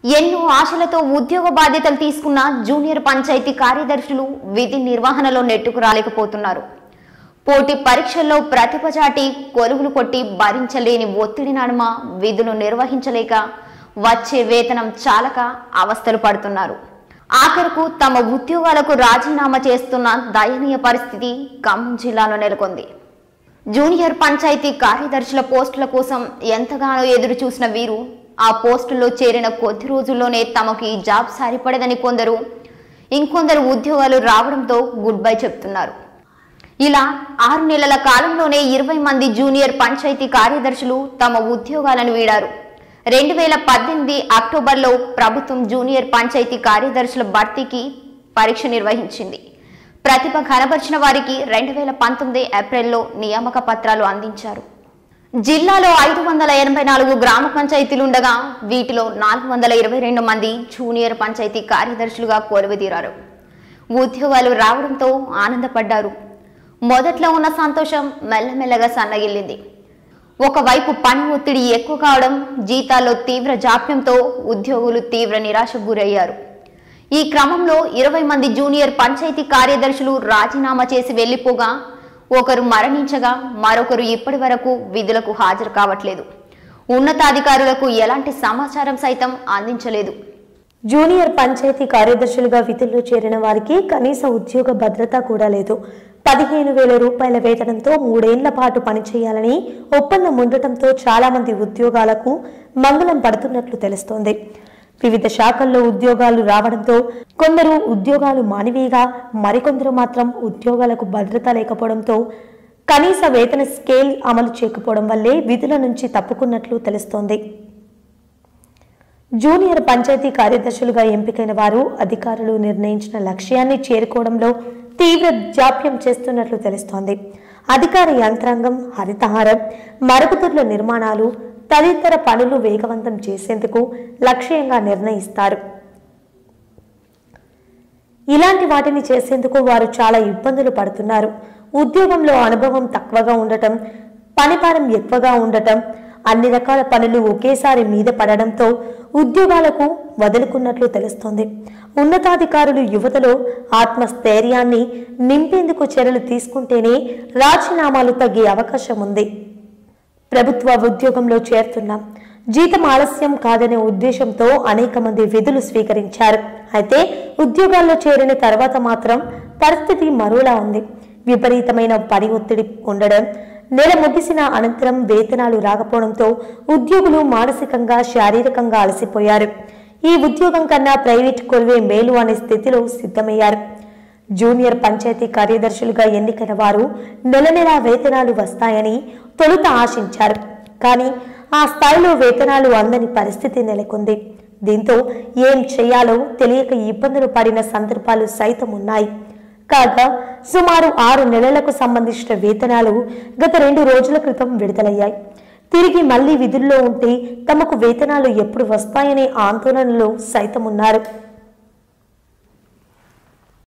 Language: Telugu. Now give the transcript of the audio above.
ఎన్నో ఆశలతో ఉద్యోగ బాధ్యతలు తీసుకున్న జూనియర్ పంచాయతీ కార్యదర్శులు విధి నిర్వహణలో నెట్టుకు రాలేకపోతున్నారు పోటీ పరీక్షల్లో ప్రతిభ చాటి కొలువులు కొట్టి భరించలేని ఒత్తిడి నడుమ విధులు నిర్వహించలేక వచ్చే వేతనం చాలక అవస్థలు పడుతున్నారు ఆఖరుకు తమ ఉద్యోగాలకు రాజీనామా చేస్తున్న దయనీయ పరిస్థితి ఖమ్మం జిల్లాలో నెలకొంది జూనియర్ పంచాయతీ కార్యదర్శుల పోస్టుల కోసం ఎంతగానో ఎదురు చూసిన వీరు ఆ పోస్టుల్లో చేరిన కొద్ది రోజుల్లోనే తమకు ఈ జాబ్ సరిపడదని కొందరు ఇంకొందరు ఉద్యోగాలు రావడంతో గుడ్ బై చెప్తున్నారు ఇలా ఆరు నెలల కాలంలోనే ఇరవై మంది జూనియర్ పంచాయతీ కార్యదర్శులు తమ ఉద్యోగాలను వీడారు రెండు వేల పద్దెనిమిది అక్టోబర్లో ప్రభుత్వం జూనియర్ పంచాయతీ కార్యదర్శుల భర్తీకి పరీక్ష నిర్వహించింది ప్రతిభ కనబరిచిన వారికి రెండు వేల పంతొమ్మిది ఏప్రిల్లో నియామక పత్రాలు అందించారు జిల్లాలో ఐదు వందల ఎనభై నాలుగు గ్రామ పంచాయతీలు ఉండగా వీటిలో నాలుగు వందల ఇరవై రెండు మంది జూనియర్ పంచాయతీ కార్యదర్శులుగా కొలువుదీరారు ఉద్యోగాలు రావడంతో ఆనందపడ్డారు మొదట్లో ఉన్న సంతోషం మెల్లమెల్లగా సన్నగిల్లింది ఒకవైపు పని ఒత్తిడి ఎక్కువ కావడం జీతాల్లో తీవ్ర జాప్యంతో ఉద్యోగులు తీవ్ర నిరాశకు గురయ్యారు ఈ క్రమంలో ఇరవై మంది జూనియర్ పంచాయతీ కార్యదర్శులు రాజీనామా చేసి వెళ్లిపోగా ఒకరు మరణించగా మరొకరు ఇప్పటి వరకు విధులకు హాజరు కావట్లేదు ఉన్నతాధికారులకు ఎలాంటి సమాచారం సైతం అందించలేదు జూనియర్ పంచాయతీ కార్యదర్శులుగా విధుల్లో చేరిన వారికి కనీస ఉద్యోగ భద్రత కూడా లేదు పదిహేను వేల రూపాయల వేతనంతో మూడేళ్ల పాటు పనిచేయాలని ఒప్పందం ఉండటంతో చాలా మంది ఉద్యోగాలకు మంగళం పడుతున్నట్లు తెలుస్తోంది వివిధ శాఖల్లో ఉద్యోగాలు రావడంతో కొందరు ఉద్యోగాలు మానివేయగా మరికొందరు మాత్రం ఉద్యోగాలకు భద్రత లేకపోవడంతో కనీస వేతన స్కేల్ అమలు చేయకపోవడం వల్లే విధుల నుంచి తప్పుకున్నట్లు తెలుస్తోంది జూనియర్ పంచాయతీ కార్యదర్శులుగా ఎంపికైన వారు అధికారులు నిర్ణయించిన లక్ష్యాన్ని చేరుకోవడంలో తీవ్ర జాప్యం చేస్తున్నట్లు తెలుస్తోంది అధికార యంత్రాంగం హరితహారం మరుగుదొడ్ల నిర్మాణాలు తదితర పనులు వేగవంతం చేసేందుకు లక్ష్యంగా నిర్ణయిస్తారు ఇలాంటి వాటిని చేసేందుకు వారు చాలా ఇబ్బందులు పడుతున్నారు ఉద్యోగంలో అనుభవం తక్కువగా ఉండటం పనిభారం ఎక్కువగా ఉండటం అన్ని రకాల పనులు ఒకేసారి మీద పడడంతో ఉద్యోగాలకు వదులుకున్నట్లు తెలుస్తోంది ఉన్నతాధికారులు యువతలో ఆత్మస్థైర్యాన్ని నింపేందుకు చర్యలు తీసుకుంటేనే రాజీనామాలు తగ్గే అవకాశం ఉంది ప్రభుత్వ ఉద్యోగంలో చేరుతున్నాం జీతం ఆలస్యం కాదనే ఉద్దేశంతో అనేక మంది విధులు స్వీకరించారు అయితే ఉద్యోగాల్లో చేరిన తర్వాత మాత్రం పరిస్థితి మరోలా ఉంది విపరీతమైన పని ఒత్తిడి ఉండడం నెల ముగిసిన అనంతరం వేతనాలు రాకపోవడంతో ఉద్యోగులు మానసికంగా శారీరకంగా అలసిపోయారు ఈ ఉద్యోగం కన్నా ప్రైవేట్ కొలువే మేలు అనే స్థితిలో సిద్ధమయ్యారు జూనియర్ పంచాయతీ కార్యదర్శులుగా ఎన్నికైన వారు నెల నెలా వేతనాలు వస్తాయని తొలుత ఆశించారు కానీ ఆ స్థాయిలో వేతనాలు అందని పరిస్థితి నెలకొంది దీంతో ఏం చేయాలో తెలియక ఇబ్బందులు పడిన సందర్భాలు సైతం ఉన్నాయి కాగా సుమారు ఆరు నెలలకు సంబంధించిన వేతనాలు గత రెండు రోజుల క్రితం విడుదలయ్యాయి తిరిగి మళ్లీ విధుల్లో ఉంటే తమకు వేతనాలు ఎప్పుడు వస్తాయనే ఆందోళనలో సైతం ఉన్నారు